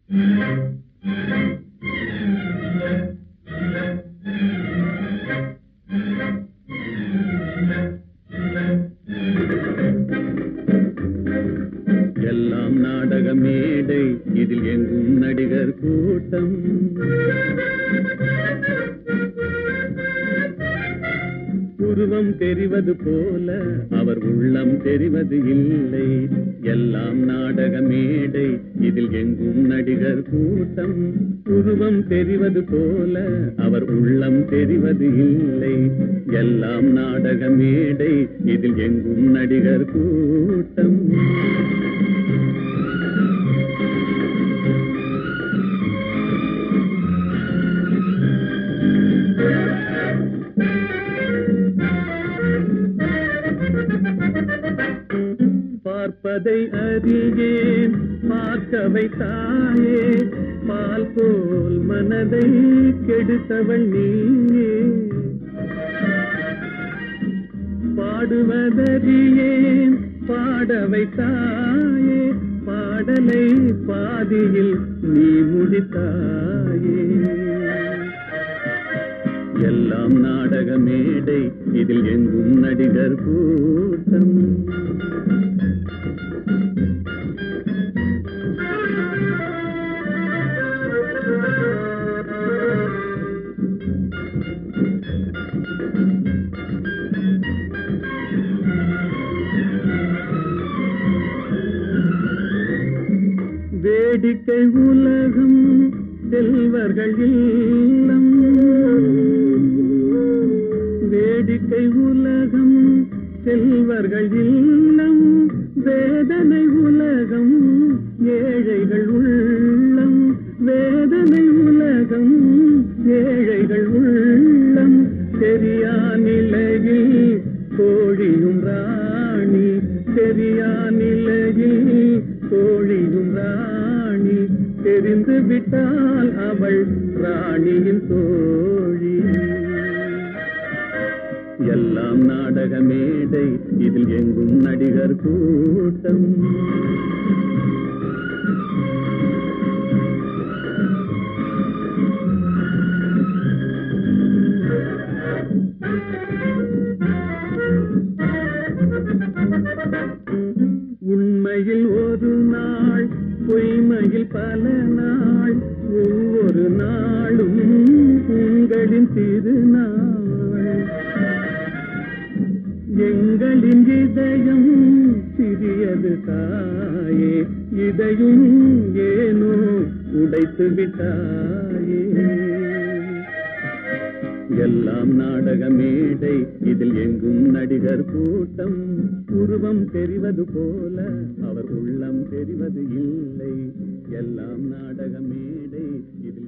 எல்லாம் நாடக மேடை இதில் எங்கும் நடிகர் கூட்டம் உருவம் தெரிவது போல அவர் உள்ளம் தெரிவது இல்லை எல்லாம் நாடக மேடை இதில் எங்கும் நடிகர் கூட்டம் உருவம் தெரிவது போல அவர் உள்ளம் தெரிவது இல்லை எல்லாம் நாடக மேடை இதில் எங்கும் நடிகர் கூட்டம் பார்ப்பதை அறியேன் பார்க்க வைத்தாயே பால் போல் மனதை கெடுத்தவள் நீயே பாடுவதறியேன் பாட வைத்தாயே பாடலை பாதியில் நீ முடித்தாயே எல்லாம் நாடக மேடை இதில் எங்கும் நடிகர் கூட்டம் வேடிக்கை உலகம் செல்வர்கள் இல்லம் வேடிக்கை உலகம் செல்வர்கள் இல்லம் வேதனை உலகம் ஏழைகள் உள்ளம் வேதனை உலகம் ஏழைகள் உள்ளம் தெரியா நிலையில் கோழியும் ராணி தெரியா நிலையில் கோழியும் ராணி தெரிந்து விட்டால் அவள் ராணியின் தோழி எல்லாம் நாடக மேடை இதில் எங்கும் நடிகர் கூட்டம் உண்மையில் ஒரு நாள் பொய்மையில் பல நாள் ஒவ்வொரு நாளும் உங்களின் திருநாள் எங்களின் இதயம் சிறியது தாயே இதையும் ஏனோ உடைத்து விட்டாயே எல்லாம் நாடக மேடை இதில் எங்கும் நடிகர் கூட்டம் உருவம் தெரிவது போல அவர் உள்ளம் தெரிவது இல்லை எல்லாம் நாடக மேடை இதில்